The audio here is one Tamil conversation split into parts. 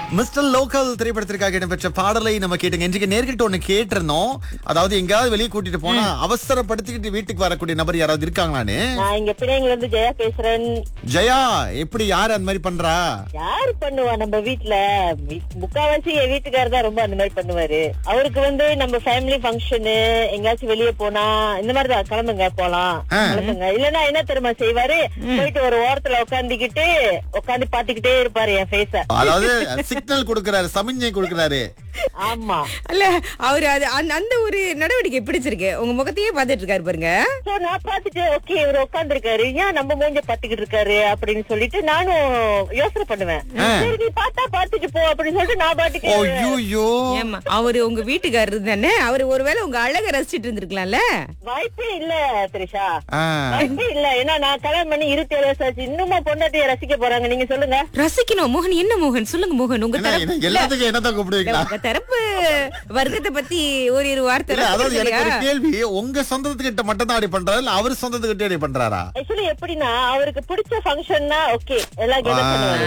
மிஸ்டர் லோக்கல் திரைப்படத்திற்காக இடம்பெற்ற பாடலை நம்ம கேட்டுங்க இன்றைக்கு நேர்கிட்ட ஒண்ணு கேட்டிருந்தோம் அதாவது எங்கேயாவது வெளியே கூட்டிட்டு போனா அவசரப்படுத்திக்கிட்டு வீட்டுக்கு வரக்கூடிய நபர் யாராவது இருக்காங்களான்னு நான் இங்க பிள்ளைங்கள இருந்து ஜெயா பேசுறேன் ஜெயா எப்படி யாரு அந்த மாதிரி பண்றா யாரு பண்ணுவா நம்ம வீட்ல வீ- முக்காவாசி என் வீட்டுக்காரர் தான் ரொம்ப அந்த மாதிரி பண்ணுவாரு அவருக்கு வந்து நம்ம ஃபேமிலி ஃபங்க்ஷனு எங்கேயாச்சும் வெளியே போனா இந்த மாதிரி தான் கிளம்புங்க போலாம் ஆ. கிளம்புங்க இல்லன்னா என்ன தெரியுமா செய்வாரு போயிட்டு ஒரு ஓரத்துல உட்காந்துக்கிட்டு உட்காந்து பாத்துக்கிட்டே இருப்பாரு என் ஃபேஸ அதாவது சிக்னல் கொடுக்கறாரு சமிஞ்சை கொடுக்கறாரு ஆமா அல்ல அவரு அது அந்த- அந்த ஒரு நடவடிக்கை பிடிச்சிருக்கு உங்க முகத்தையே பாத்துட்டு இருக்காரு பாருங்க சோ நான் பாத்துட்டு ஓகே இவர் உட்கார்ந்து இருக்காரு ஏன் நம்ம மூஞ்ச பாத்துக்கிட்டு இருக்காரு அப்படின்னு சொல்லிட்டு நானும் யோசனை பண்ணுவேன் சரி நீ பார்த்தா பாத்துட்டு போ அப்படின்னு சொல்லிட்டு நான் பாட்டுக்கு ஐயோ ஏமா அவரு உங்க வீட்டுக்காரரு தானே அவரு ஒருவேளை உங்க அழக ரசிச்சிட்டு இருந்திருக்கலாம்ல வாய்ப்பே இல்ல திரிஷா வாய்ப்பே இல்ல ஏன்னா நான் கல்யாணம் பண்ணி இருபத்தி ஏழு வருஷம் ஆச்சு இன்னுமா பொண்டாட்டிய ரசிக்க போறாங்க நீங்க சொல்லுங்க ரசிக்கணும் மோகன் என்ன மோகன் சொல்லுங்க மோகன் உங்க தரப்பு எல்லாத்துக்கும் என்னதான் இல்ல, கூப்பிடுவீங்களா உங்க தரப்பு வர்க்கத்தை பத்தி ஒரு இரு வார்த்தை இல்ல அதாவது எனக்கு ஒரு சரியா? கேள்வி உங்க சொந்தத்துக்கிட்ட மட்டும் தான் அப்படி பண்றாரு இல்ல அவர் சொந்தத்துக்கிட்ட அப்படி பண்றாரா ஆக்சுவலி எப்படின்னா அவருக்கு பிடிச்ச ஃபங்க்ஷன்னா ஓகே எல்லாம் கெட் பண்ணுவாரு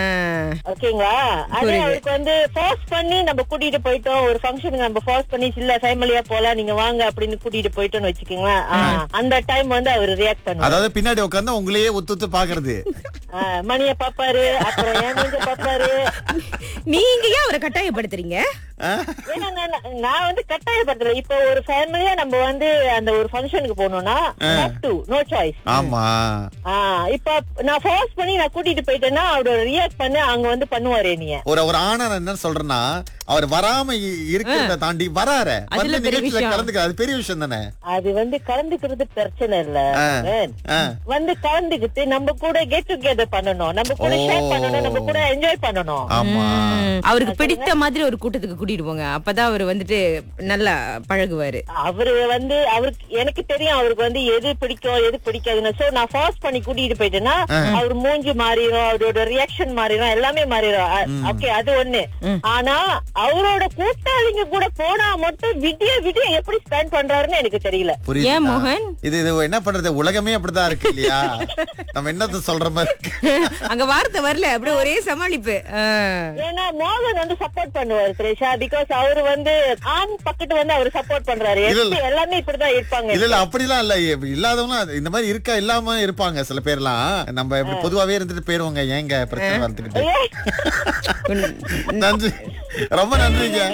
ஆ. ஓகேங்களா அதே புரியுது. அவருக்கு வந்து ஃபோர்ஸ் பண்ணி நம்ம கூட்டிட்டு போயிட்டோம் ஒரு ஃபங்க்ஷனுக்கு நம்ம ஃபோர்ஸ் பண்ணி இல்ல ஃபேமிலியா போலாம் நீங்க வாங்க அப்படின்னு கூட்டிட்டு போயிட்டோம்னு வச்சுக்கோங்களேன் ஆ, அந்த டைம் வந்து அவர் ரியாக்ட் பண்ணுவார் அதாவது பின்னாடி உட்கார்ந்து உங்களையே ஒத்து ஒத்து பாக்குறது ஆ, மணிய பாப்பாரு அப்புறம் என் மூஞ்ச பாப்பாரு நீங்க ஏன் அவரை கட்டாயப்படுத்துறீங்க ஏன்னா நான் நான் வந்து கட்டாயப்படுத்தல இப்ப ஒரு ஃபேமிலியா நம்ம வந்து அந்த ஒரு ஃபங்க்ஷனுக்கு போனோம்னா நோ சாய்ஸ் ஆமா இப்ப நான் ஃபோர்ஸ் பண்ணி நான் கூட்டிட்டு போயிட்டேன்னா அவரோட ரியாக்ட் பண்ணி அங்க வந்து பண்ணுவாரு நீ ஒரு ஒரு ஆணை நான் என்ன சொல்றேன்னா அவர் வராம இ- இருக்கிறத தாண்டி வராரு அதுல வந்து பெரிய நிகழ்ச்சியில விஷயம். கலந்துக்க அது பெரிய விஷயம் தானே அது வந்து கலந்துக்கிறது பிரச்சனை இல்ல மகன். ஆ. வந்து கலந்துக்கிட்டு நம்ம கூட கெட் டுகெதர் பண்ணணும் நம்ம கூட ஓ. ஷேர் பண்ணணும் நம்ம கூட என்ஜாய் பண்ணணும் ஆமா ம், அவருக்கு பிடித்த மாதிரி ஒரு கூட்டத்துக்கு கூட்டிட்டு போங்க அப்பதான் அவர் வந்துட்டு நல்லா பழகுவாரு அவரு வந்து அவருக்கு எனக்கு தெரியும் அவருக்கு வந்து எது பிடிக்கும் எது பிடிக்காதுன்னு சோ நான் ஃபோர்ஸ் பண்ணி கூட்டிட்டு போயிட்டேன்னா அவர் மூஞ்சி மாறிடும் அவரோட ரியாக்ஷன் மாறிடும் எல்லாமே மாறிடும் ஓகே அது ஒண்ணு ஆனா அவரோட கூட்டாளிங்க கூட போனா மட்டும் விடிய விடிய எப்படி ஸ்பெண்ட் பண்றாருன்னு எனக்கு தெரியல புரியுது ஏன் மோகன் இது இது என்ன பண்றது உலகமே அப்படிதான் இருக்கு இல்லையா நம்ம என்னத்த சொல்ற மாதிரி இருக்கு அங்க வார்த்தை வரல அப்படியே ஒரே சமாளிப்பு ஆ. ஏன்னா மோகன் வந்து சப்போர்ட் பண்ணுவாரு திரேஷா பிகாஸ் அவரு வந்து ஆண் பக்கத்து வந்து அவர் சப்போர்ட் பண்றாரு இல்ல, இல்ல. எப்படி எல்லாமே இப்படிதான் இருப்பாங்க இல்ல இல்ல அப்படிலாம் இல்ல இப்ப இல்லாதவங்க இந்த மாதிரி இருக்கா இல்லாம இருப்பாங்க சில பேர்லாம் நம்ம இப்படி பொதுவாவே இருந்துட்டு போயிருவாங்க ஏங்க பிரச்சனை வரதுக்கிட்டு ஏய். நன்றி ரொம்ப நன்றிங்க